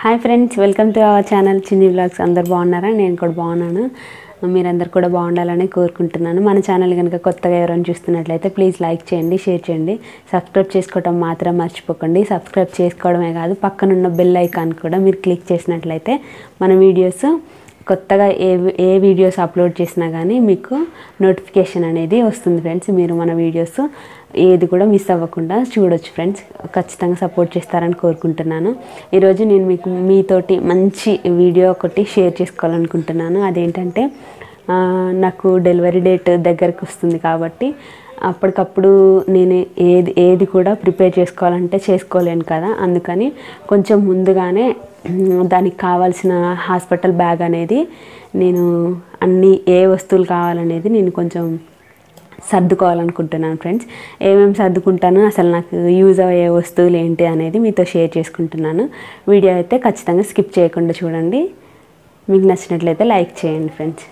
Hi friends welcome to our channel Chinni blogs అందరు బాగున్నారా నేను కూడా బాగున్నాను మీరందరు కూడా బాగుండాలని కోరుకుంటున్నాను మన ఛానల్ కనుక కొత్తగా ఎవరైనా చూస్తున్నట్లయితే ప్లీజ్ లైక్ చేయండి షేర్ చేయండి సబ్స్క్రైబ్ చేసుకోవడం మాత్రం మర్చిపోకండి సబ్స్క్రైబ్ చేసుకోవడమే కాదు పక్కనున్న బెల్ ఐకాన్ కూడా మీరు క్లిక్ చేసినట్లయితే మన వీడియోస్ కొత్తగా ఏ ఏ వీడియోస్ అప్లోడ్ చేసినా కానీ మీకు నోటిఫికేషన్ అనేది వస్తుంది ఫ్రెండ్స్ మీరు మన వీడియోస్ ఏది కూడా మిస్ అవ్వకుండా చూడొచ్చు ఫ్రెండ్స్ ఖచ్చితంగా సపోర్ట్ చేస్తారని కోరుకుంటున్నాను ఈరోజు నేను మీకు మీతోటి మంచి వీడియో ఒకటి షేర్ చేసుకోవాలనుకుంటున్నాను అదేంటంటే ఆ, నాకు డెలివరీ డేట్ దగ్గరకు వస్తుంది కాబట్టి అప్పటికప్పుడు నేను ఏది ఏది కూడా ప్రిపేర్ చేసుకోవాలంటే చేసుకోలేను కదా అందుకని కొంచెం ముందుగానే ఉమ్, దానికి కావాల్సిన హాస్పిటల్ బ్యాగ్ అనేది నేను అన్ని ఏ వస్తువులు కావాలనేది నేను కొంచెం సర్దుకోవాలనుకుంటున్నాను ఫ్రెండ్స్ ఏమేమి సర్దుకుంటాను అసలు నాకు యూజ్ అయ్యే వస్తువులు ఏంటి అనేది మీతో షేర్ చేసుకుంటున్నాను వీడియో అయితే ఖచ్చితంగా స్కిప్ చేయకుండా చూడండి మీకు నచ్చినట్లయితే లైక్ చేయండి ఫ్రెండ్స్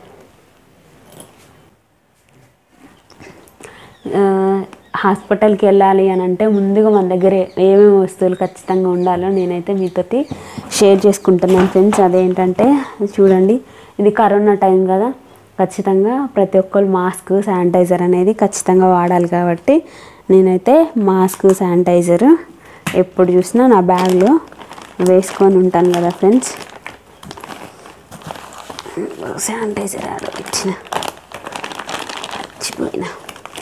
ఆ, హాస్పిటల్కి వెళ్ళాలి అని అంటే ముందుగా మన దగ్గర ఏమేమి వస్తువులు ఖచ్చితంగా ఉండాలో నేనైతే మీతోటి షేర్ చేసుకుంటున్నాను ఫ్రెండ్స్ అదేంటంటే చూడండి ఇది కరోనా టైం కదా ఖచ్చితంగా ప్రతి ఒక్కరు మాస్క్ శానిటైజర్ అనేది ఖచ్చితంగా వాడాలి కాబట్టి నేనైతే మాస్క్ శానిటైజర్ ఎప్పుడు చూసినా నా బ్యాగ్లో వేసుకొని ఉంటాను కదా ఫ్రెండ్స్ శానిటైజర్ ఆడో ఇచ్చిన మర్చిపోయినా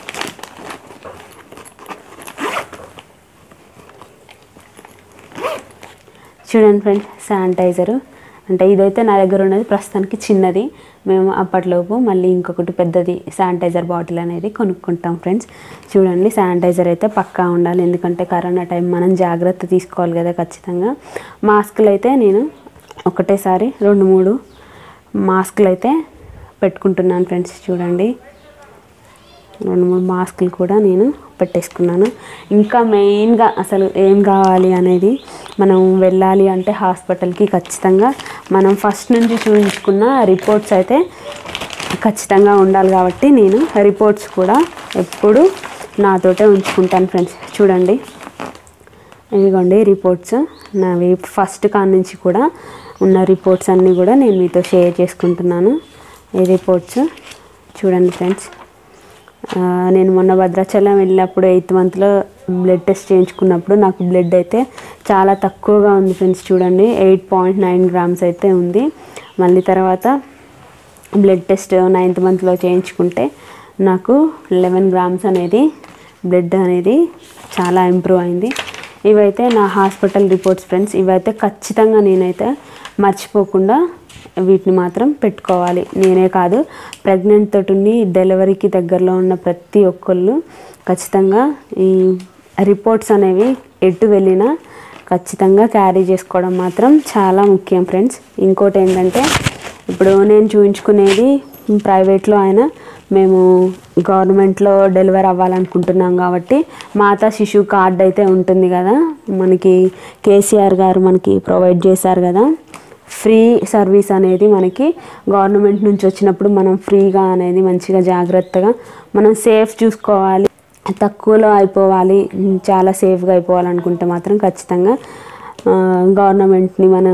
చూడండి ఫ్రెండ్స్ శానిటైజరు అంటే ఇదైతే నా దగ్గర ఉన్నది ప్రస్తుతానికి చిన్నది మేము అప్పట్లోపు మళ్ళీ ఇంకొకటి పెద్దది శానిటైజర్ బాటిల్ అనేది కొనుక్కుంటాం ఫ్రెండ్స్ చూడండి శానిటైజర్ అయితే పక్కా ఉండాలి ఎందుకంటే కరోనా టైం మనం జాగ్రత్త తీసుకోవాలి కదా ఖచ్చితంగా మాస్కులు అయితే నేను ఒకటేసారి రెండు మూడు మాస్కులు అయితే పెట్టుకుంటున్నాను ఫ్రెండ్స్ చూడండి రెండు మూడు మాస్కులు కూడా నేను పెట్టేసుకున్నాను ఇంకా మెయిన్గా అసలు ఏం కావాలి అనేది మనం వెళ్ళాలి అంటే హాస్పిటల్కి ఖచ్చితంగా మనం ఫస్ట్ నుంచి చూపించుకున్న రిపోర్ట్స్ అయితే ఖచ్చితంగా ఉండాలి కాబట్టి నేను రిపోర్ట్స్ కూడా ఎప్పుడు నాతోటే ఉంచుకుంటాను ఫ్రెండ్స్ చూడండి ఇదిగోండి రిపోర్ట్స్ నావి ఫస్ట్ కాడ నుంచి కూడా ఉన్న రిపోర్ట్స్ అన్నీ కూడా నేను మీతో షేర్ చేసుకుంటున్నాను ఈ రిపోర్ట్స్ చూడండి ఫ్రెండ్స్ ఆ, నేను మొన్న భద్రాచలం వెళ్ళినప్పుడు ఎయిత్ మంత్లో బ్లడ్ టెస్ట్ చేయించుకున్నప్పుడు నాకు బ్లడ్ అయితే చాలా తక్కువగా ఉంది ఫ్రెండ్స్ చూడండి ఎయిట్ పాయింట్ నైన్ గ్రామ్స్ అయితే ఉంది మళ్ళీ తర్వాత బ్లడ్ టెస్ట్ నైన్త్ మంత్లో చేయించుకుంటే నాకు లెవెన్ గ్రామ్స్ అనేది బ్లడ్ అనేది చాలా ఇంప్రూవ్ అయింది ఇవైతే నా హాస్పిటల్ రిపోర్ట్స్ ఫ్రెండ్స్ ఇవైతే ఖచ్చితంగా నేనైతే మర్చిపోకుండా వీటిని మాత్రం పెట్టుకోవాలి నేనే కాదు ప్రెగ్నెంట్ తోటి ఉండి డెలివరీకి దగ్గరలో ఉన్న ప్రతి ఒక్కళ్ళు ఖచ్చితంగా ఈ రిపోర్ట్స్ అనేవి ఎటు వెళ్ళినా ఖచ్చితంగా క్యారీ చేసుకోవడం మాత్రం చాలా ముఖ్యం ఫ్రెండ్స్ ఇంకోటి ఏంటంటే ఇప్పుడు నేను చూపించుకునేది ప్రైవేట్లో అయినా మేము గవర్నమెంట్లో డెలివరీ అవ్వాలనుకుంటున్నాం కాబట్టి మాతా శిశు కార్డ్ అయితే ఉంటుంది కదా మనకి కేసీఆర్ గారు మనకి ప్రొవైడ్ చేశారు కదా ఫ్రీ సర్వీస్ అనేది మనకి గవర్నమెంట్ నుంచి వచ్చినప్పుడు మనం ఫ్రీగా అనేది మంచిగా జాగ్రత్తగా మనం సేఫ్ చూసుకోవాలి తక్కువలో అయిపోవాలి చాలా సేఫ్గా అయిపోవాలనుకుంటే మాత్రం ఖచ్చితంగా ఆ, గవర్నమెంట్ని మనం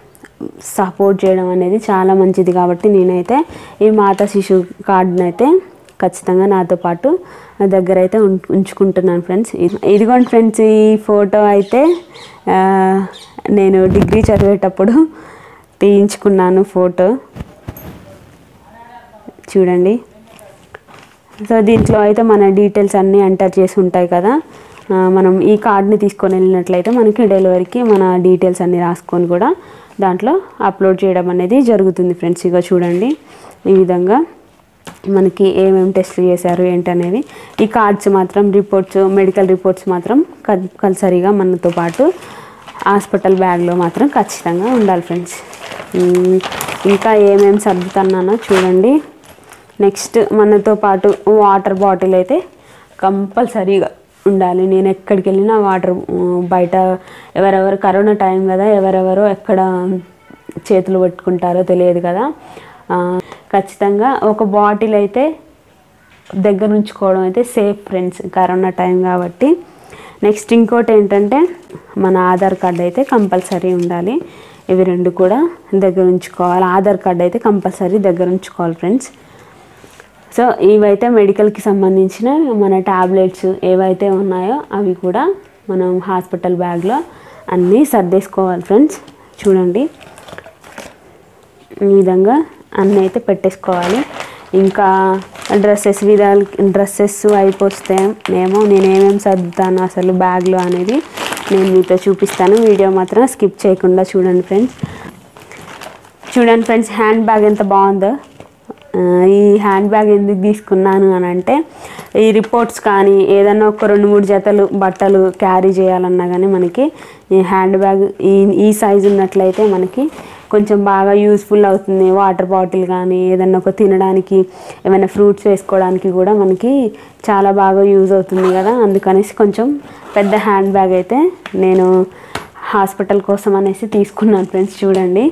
సపోర్ట్ చేయడం అనేది చాలా మంచిది కాబట్టి నేనైతే ఈ మాతా శిశు కార్డుని అయితే ఖచ్చితంగా నాతో పాటు నా దగ్గర అయితే ఉం- ఉంచుకుంటున్నాను ఫ్రెండ్స్ ఇది- ఇదిగోండి ఫ్రెండ్స్ ఈ ఫోటో అయితే ఆ, నేను డిగ్రీ చదివేటప్పుడు తీయించుకున్నాను ఫోటో చూడండి సో దీంట్లో అయితే మన డీటెయిల్స్ అన్నీ ఎంటర్ చేసి ఉంటాయి కదా ఆ, మనం ఈ కార్డ్ని తీసుకొని వెళ్ళినట్లయితే మనకి డెలివరీకి మన డీటెయిల్స్ అన్నీ రాసుకొని కూడా దాంట్లో అప్లోడ్ చేయడం అనేది జరుగుతుంది ఫ్రెండ్స్ ఇక చూడండి ఈ విధంగా మనకి ఏమేమి టెస్ట్లు చేశారు ఏంటనేది ఈ కార్డ్స్ మాత్రం రిపోర్ట్స్ మెడికల్ రిపోర్ట్స్ మాత్రం కంపల్సరీగా మనతో పాటు హాస్పిటల్ బ్యాగ్లో మాత్రం ఖచ్చితంగా ఉండాలి ఫ్రెండ్స్ ఉమ్, ఇంకా ఏమేమి సర్దుతున్నానో చూడండి నెక్స్ట్ మనతో పాటు వాటర్ బాటిల్ అయితే కంపల్సరీగా ఉండాలి నేను ఎక్కడికి వెళ్ళినా వాటర్ బయట ఎవరెవరు కరోనా టైం కదా ఎవరెవరో ఎక్కడ చేతులు పట్టుకుంటారో తెలియదు కదా ఆ, ఖచ్చితంగా ఒక బాటిల్ అయితే దగ్గర ఉంచుకోవడం అయితే సేఫ్ ఫ్రెండ్స్ కరోనా టైం కాబట్టి నెక్స్ట్ ఇంకోటి ఏంటంటే మన ఆధార్ కార్డ్ అయితే కంపల్సరీ ఉండాలి ఇవి రెండు కూడా దగ్గర ఉంచుకోవాలి ఆధార్ కార్డ్ అయితే కంపల్సరీ దగ్గర ఉంచుకోవాలి ఫ్రెండ్స్ సో ఇవైతే మెడికల్కి సంబంధించిన మన ట్యాబ్లెట్స్ ఏవైతే ఉన్నాయో అవి కూడా మనం హాస్పిటల్ బ్యాగ్లో అన్నీ సర్దేసుకోవాలి ఫ్రెండ్స్ చూడండి ఈ విధంగా అన్నీ అయితే పెట్టేసుకోవాలి ఇంకా డ్రెస్సెస్ విధాలు డ్రెస్సెస్ అయిపోతే ఏమో నేను ఏమేమి సర్దుతాను అసలు బ్యాగ్లో అనేది నేను మీతో చూపిస్తాను వీడియో మాత్రం స్కిప్ చేయకుండా చూడండి ఫ్రెండ్స్ చూడండి ఫ్రెండ్స్ హ్యాండ్ బ్యాగ్ ఎంత బాగుందో ఆ, ఈ హ్యాండ్ బ్యాగ్ ఎందుకు తీసుకున్నాను అని అంటే ఈ రిపోర్ట్స్ కానీ ఏదైనా ఒక రెండు మూడు జతలు బట్టలు క్యారీ చేయాలన్నా కానీ మనకి ఈ హ్యాండ్ బ్యాగ్ ఈ ఈ సైజు ఉన్నట్లయితే మనకి కొంచెం బాగా యూస్ఫుల్ అవుతుంది వాటర్ బాటిల్ కానీ ఏదన్నా ఒక తినడానికి ఏమైనా ఫ్రూట్స్ వేసుకోవడానికి కూడా మనకి చాలా బాగా యూజ్ అవుతుంది కదా అందుకనేసి కొంచెం పెద్ద హ్యాండ్ బ్యాగ్ అయితే నేను హాస్పిటల్ కోసం అనేసి తీసుకున్నాను ఫ్రెండ్స్ చూడండి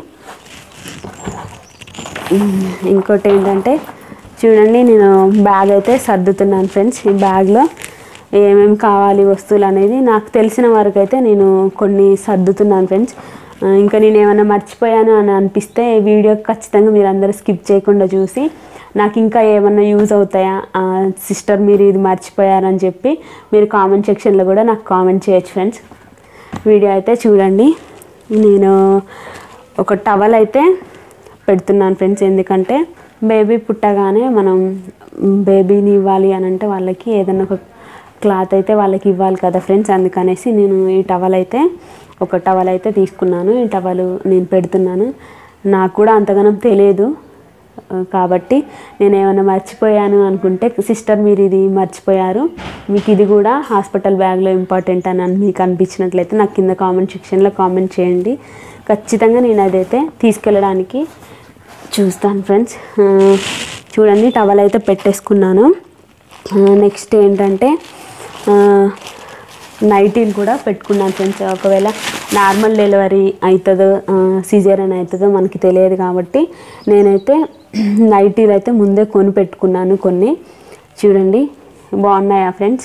ఇంకోటి ఏంటంటే చూడండి నేను బ్యాగ్ అయితే సర్దుతున్నాను ఫ్రెండ్స్ ఈ బ్యాగ్లో ఏమేమి కావాలి వస్తువులు అనేది నాకు తెలిసిన వరకు అయితే నేను కొన్ని సర్దుతున్నాను ఫ్రెండ్స్ ఆ, ఇంకా నేను ఏమైనా మర్చిపోయాను అని అనిపిస్తే ఈ వీడియో ఖచ్చితంగా మీరు అందరూ స్కిప్ చేయకుండా చూసి నాకు ఇంకా ఏమన్నా యూజ్ అవుతాయా సిస్టర్ మీరు ఇది మర్చిపోయారని చెప్పి మీరు కామెంట్ సెక్షన్లో కూడా నాకు కామెంట్ చేయొచ్చు ఫ్రెండ్స్ వీడియో అయితే చూడండి నేను ఒక టవల్ అయితే పెడుతున్నాను ఫ్రెండ్స్ ఎందుకంటే బేబీ పుట్టగానే మనం బేబీని ఇవ్వాలి అని అంటే వాళ్ళకి ఏదైనా ఒక క్లాత్ అయితే వాళ్ళకి ఇవ్వాలి కదా ఫ్రెండ్స్ అందుకనేసి నేను ఈ టవల్ అయితే ఒక టవల్ అయితే తీసుకున్నాను ఈ టవల్ నేను పెడుతున్నాను నాకు కూడా అంతగానం తెలియదు ఆ, కాబట్టి నేను ఏమైనా మర్చిపోయాను అనుకుంటే సిస్టర్ మీరు ఇది మర్చిపోయారు మీకు ఇది కూడా హాస్పిటల్ బ్యాగ్లో ఇంపార్టెంట్ అని అని మీకు అనిపించినట్లయితే నాకు కింద కామెంట్ సెక్షన్లో కామెంట్ చేయండి ఖచ్చితంగా నేను అదైతే తీసుకెళ్ళడానికి చూస్తాను ఫ్రెండ్స్ ఆ, చూడండి టవల్ అయితే పెట్టేసుకున్నాను నెక్స్ట్ ఏంటంటే ఆ, నైటీలు కూడా పెట్టుకున్నాను ఫ్రెండ్స్ ఒకవేళ నార్మల్ డెలివరీ అవుతుందో సిజేరియన్ అవుతుందో మనకి తెలియదు కాబట్టి నేనైతే నైటీలు అయితే ముందే కొని పెట్టుకున్నాను కొన్ని చూడండి బాగున్నాయా ఫ్రెండ్స్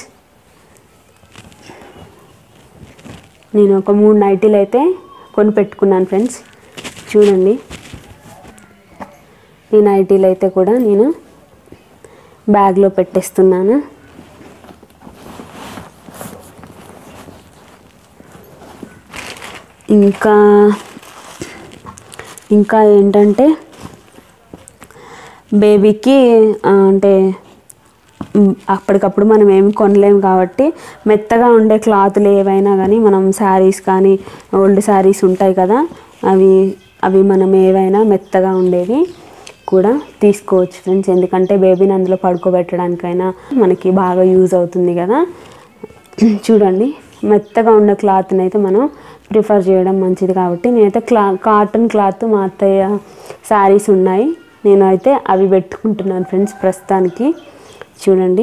నేను ఒక మూడు నైటీలు అయితే కొని పెట్టుకున్నాను ఫ్రెండ్స్ చూడండి ఈ నైటీలు అయితే కూడా నేను బ్యాగ్లో పెట్టేస్తున్నాను ఇంకా ఇంకా ఏంటంటే బేబీకి ఆ, అంటే మ్, అప్పటికప్పుడు మనం ఏమి కొనలేము కాబట్టి మెత్తగా ఉండే క్లాతులు ఏవైనా కానీ మనం శారీస్ కానీ ఓల్డ్ శారీస్ ఉంటాయి కదా అవి అవి మనం ఏవైనా మెత్తగా ఉండేవి కూడా తీసుకోవచ్చు ఫ్రెండ్స్ ఎందుకంటే బేబీని అందులో పడుకోబెట్టడానికైనా మనకి బాగా యూజ్ అవుతుంది కదా చూడండి మెత్తగా ఉన్న క్లాత్ని అయితే మనం ప్రిఫర్ చేయడం మంచిది కాబట్టి నేనైతే క్లా కాటన్ క్లాత్ మా అత్తయ్య శారీస్ ఉన్నాయి నేను అయితే అవి పెట్టుకుంటున్నాను ఫ్రెండ్స్ ప్రస్తుతానికి చూడండి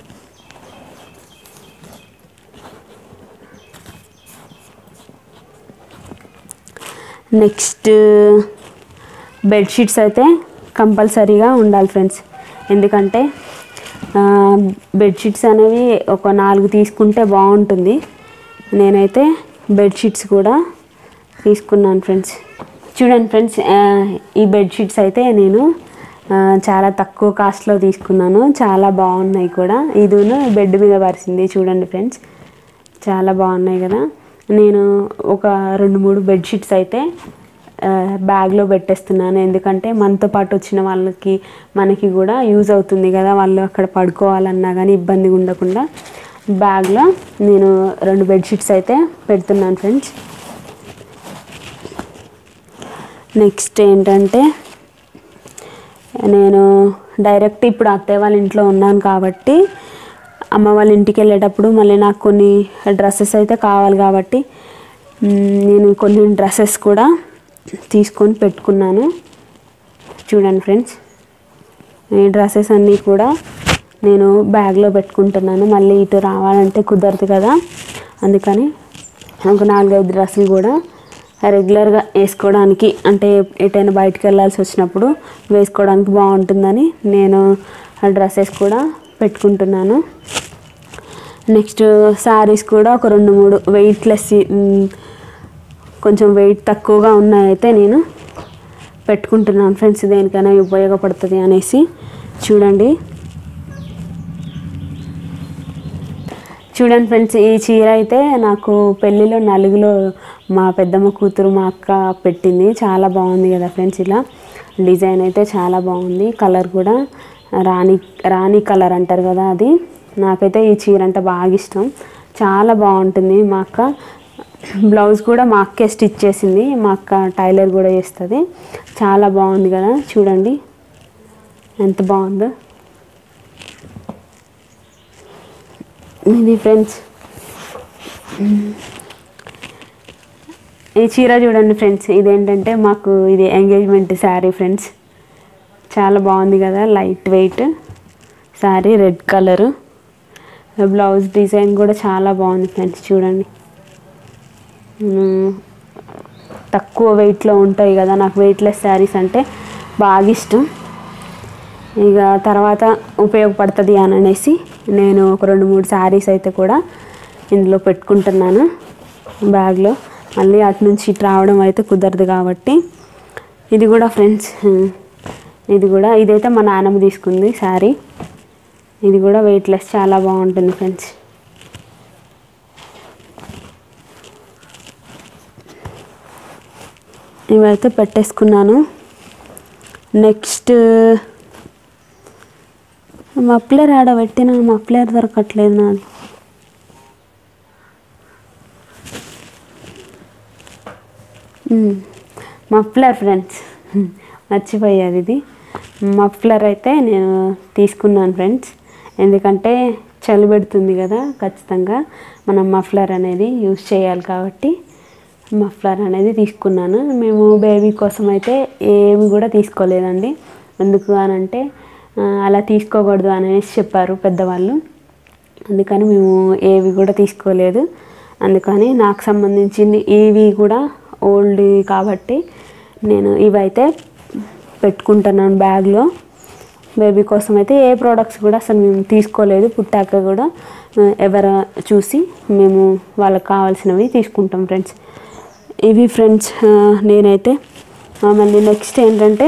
నెక్స్ట్ బెడ్షీట్స్ అయితే కంపల్సరీగా ఉండాలి ఫ్రెండ్స్ ఎందుకంటే ఆ, బెడ్షీట్స్ అనేవి ఒక నాలుగు తీసుకుంటే బాగుంటుంది నేనైతే బెడ్షీట్స్ కూడా తీసుకున్నాను ఫ్రెండ్స్ చూడండి ఫ్రెండ్స్ ఆ, ఈ బెడ్షీట్స్ అయితే నేను ఆ, చాలా తక్కువ కాస్ట్లో తీసుకున్నాను చాలా బాగున్నాయి కూడా ఇదిను బెడ్ మీద పరిచింది చూడండి ఫ్రెండ్స్ చాలా బాగున్నాయి కదా నేను ఒక రెండు మూడు బెడ్షీట్స్ అయితే ఆ, బ్యాగ్లో పెట్టేస్తున్నాను ఎందుకంటే మనతో పాటు వచ్చిన వాళ్ళకి మనకి కూడా యూజ్ అవుతుంది కదా వాళ్ళు అక్కడ పడుకోవాలన్నా కానీ ఇబ్బంది ఉండకుండా బ్యాగ్లో నేను రెండు బెడ్షీట్స్ అయితే పెడుతున్నాను ఫ్రెండ్స్ నెక్స్ట్ ఏంటంటే నేను డైరెక్ట్ ఇప్పుడు అత్తయ్య వాళ్ళ ఇంట్లో ఉన్నాను కాబట్టి అమ్మ వాళ్ళ ఇంటికి వెళ్ళేటప్పుడు మళ్ళీ నాకు కొన్ని డ్రెస్సెస్ అయితే కావాలి కాబట్టి మ్, నేను కొన్ని డ్రెస్సెస్ కూడా తీసుకొని పెట్టుకున్నాను చూడండి ఫ్రెండ్స్ ఈ డ్రెస్సెస్ అన్నీ కూడా నేను బ్యాగ్లో పెట్టుకుంటున్నాను మళ్ళీ ఇటు రావాలంటే కుదరదు కదా అందుకని ఒక నాలుగైదు డ్రెస్సులు కూడా రెగ్యులర్గా వేసుకోవడానికి అంటే ఎటైనా బయటకు వెళ్ళాల్సి వచ్చినప్పుడు వేసుకోవడానికి బాగుంటుందని నేను ఆ డ్రెస్సెస్ కూడా పెట్టుకుంటున్నాను నెక్స్ట్ శారీస్ కూడా ఒక రెండు మూడు వెయిట్లెస్ కొంచెం వెయిట్ తక్కువగా ఉన్నాయైతే నేను పెట్టుకుంటున్నాను ఫ్రెండ్స్ దేనికైనా ఉపయోగపడుతుంది అనేసి చూడండి చూడండి ఫ్రెండ్స్ ఈ చీర అయితే నాకు పెళ్ళిలో నలుగులో మా పెద్దమ్మ కూతురు మా అక్క పెట్టింది చాలా బాగుంది కదా ఫ్రెండ్స్ ఇలా డిజైన్ అయితే చాలా బాగుంది కలర్ కూడా రాణి రాణి కలర్ అంటారు కదా అది నాకైతే ఈ చీర అంటే బాగా ఇష్టం చాలా బాగుంటుంది మా అక్క బ్లౌజ్ కూడా మా అక్కే స్టిచ్ చేసింది మా అక్క టైలర్ కూడా చేస్తుంది చాలా బాగుంది కదా చూడండి ఎంత బాగుందో ఇది ఫ్రెండ్స్ ఈ చీర చూడండి ఫ్రెండ్స్ ఇదేంటంటే మాకు ఇది ఎంగేజ్మెంట్ శారీ ఫ్రెండ్స్ చాలా బాగుంది కదా light weight sari red colour blouse design కూడా చాలా బాగుంది ఫ్రెండ్స్ చూడండి మ్మ్. తక్కువ వెయిట్లో ఉంటాయి కదా నాకు వెయిట్లెస్ శారీస్ అంటే బాగా ఇష్టం ఇక తర్వాత ఉపయోగపడుతుంది అని అనేసి నేను ఒక రెండు మూడు శారీస్ అయితే కూడా ఇందులో పెట్టుకుంటున్నాను బ్యాగ్లో మళ్ళీ అటు నుంచి ఇటు రావడం అయితే కుదరదు కాబట్టి ఇది కూడా ఫ్రెండ్స్ ఇది కూడా ఇదైతే మా నాన్నమ్మ తీసుకుంది శారీ ఇది కూడా వెయిట్లెస్ చాలా బాగుంటుంది ఫ్రెండ్స్ ఇవైతే పెట్టేసుకున్నాను నెక్స్ట్ మఫ్లర్ ఆడ పెట్టిన మఫ్లర్ దొరకట్లేదు నాది మ్మ్. మఫ్లర్ ఫ్రెండ్స్ మర్చిపోయేది ఇది మఫ్లర్ అయితే నేను తీసుకున్నాను ఫ్రెండ్స్ ఎందుకంటే చలి పెడుతుంది కదా ఖచ్చితంగా మనం మఫ్లర్ అనేది యూజ్ చేయాలి కాబట్టి మఫ్లర్ అనేది తీసుకున్నాను మేము బేబీ కోసం అయితే ఏమి కూడా తీసుకోలేదండి ఎందుకు అని అంటే ఆ, అలా తీసుకోకూడదు అనేసి చెప్పారు పెద్దవాళ్ళు అందుకని మేము ఏవి కూడా తీసుకోలేదు అందుకని నాకు సంబంధించింది ఇవి కూడా ఓల్డ్ కాబట్టి నేను ఇవైతే పెట్టుకుంటున్నాను బ్యాగ్లో బేబీ కోసం అయితే ఏ ప్రోడక్ట్స్ కూడా అసలు మేము తీసుకోలేదు పుట్టాక కూడా ఆ, ఎవరు చూసి మేము వాళ్ళకి కావాల్సినవి తీసుకుంటాం ఫ్రెండ్స్ ఇవి ఫ్రెండ్స్ ఆ, నేనైతే ఆ, మళ్ళీ నెక్స్ట్ ఏంటంటే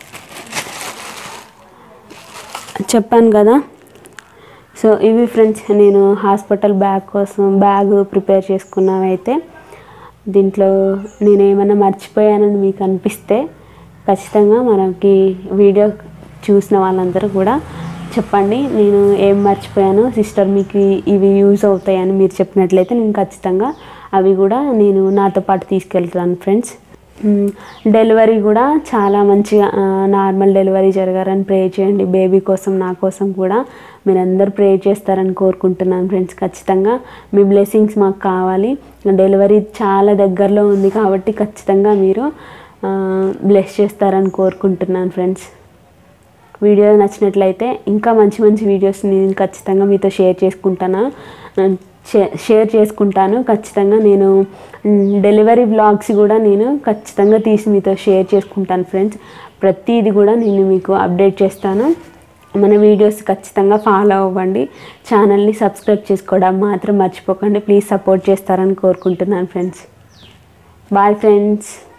చెప్పాను కదా సో ఇవి ఫ్రెండ్స్ నేను హాస్పిటల్ బ్యాగ్ కోసం బ్యాగ్ ప్రిపేర్ చేసుకున్నవైతే దీంట్లో నేను ఏమైనా మర్చిపోయానని మీకు అనిపిస్తే ఖచ్చితంగా మనకి వీడియో చూసిన వాళ్ళందరూ కూడా చెప్పండి నేను ఏం మర్చిపోయాను సిస్టర్ మీకు ఇవి యూజ్ అవుతాయని మీరు చెప్పినట్లయితే నేను ఖచ్చితంగా అవి కూడా నేను నాతో పాటు తీసుకెళ్తాను ఫ్రెండ్స్ మ్మ్. డెలివరీ కూడా చాలా మంచిగా ఆ, నార్మల్ డెలివరీ జరగాలని ప్రే చేయండి బేబీ కోసం నా కోసం కూడా మీరందరూ ప్రే చేస్తారని కోరుకుంటున్నాను ఫ్రెండ్స్ ఖచ్చితంగా మీ బ్లెస్సింగ్స్ మాకు కావాలి డెలివరీ చాలా దగ్గరలో ఉంది కాబట్టి ఖచ్చితంగా మీరు బ్లెస్ చేస్తారని కోరుకుంటున్నాను ఫ్రెండ్స్ వీడియో నచ్చినట్లయితే ఇంకా మంచి మంచి వీడియోస్ నేను ఖచ్చితంగా మీతో షేర్ చేసుకుంటాను షే- షేర్ చేసుకుంటాను ఖచ్చితంగా నేను మ్, డెలివరీ బ్లాగ్స్ కూడా నేను ఖచ్చితంగా తీసి మీతో షేర్ చేసుకుంటాను ఫ్రెండ్స్ ప్రతిది కూడా నేను మీకు అప్డేట్ చేస్తాను మన వీడియోస్ ఖచ్చితంగా ఫాలో అవ్వండి ఛానల్ని సబ్స్క్రైబ్ చేసుకోవడం మాత్రం మర్చిపోకండి ప్లీజ్ సపోర్ట్ చేస్తారని కోరుకుంటున్నాను ఫ్రెండ్స్ బాయ్ ఫ్రెండ్స్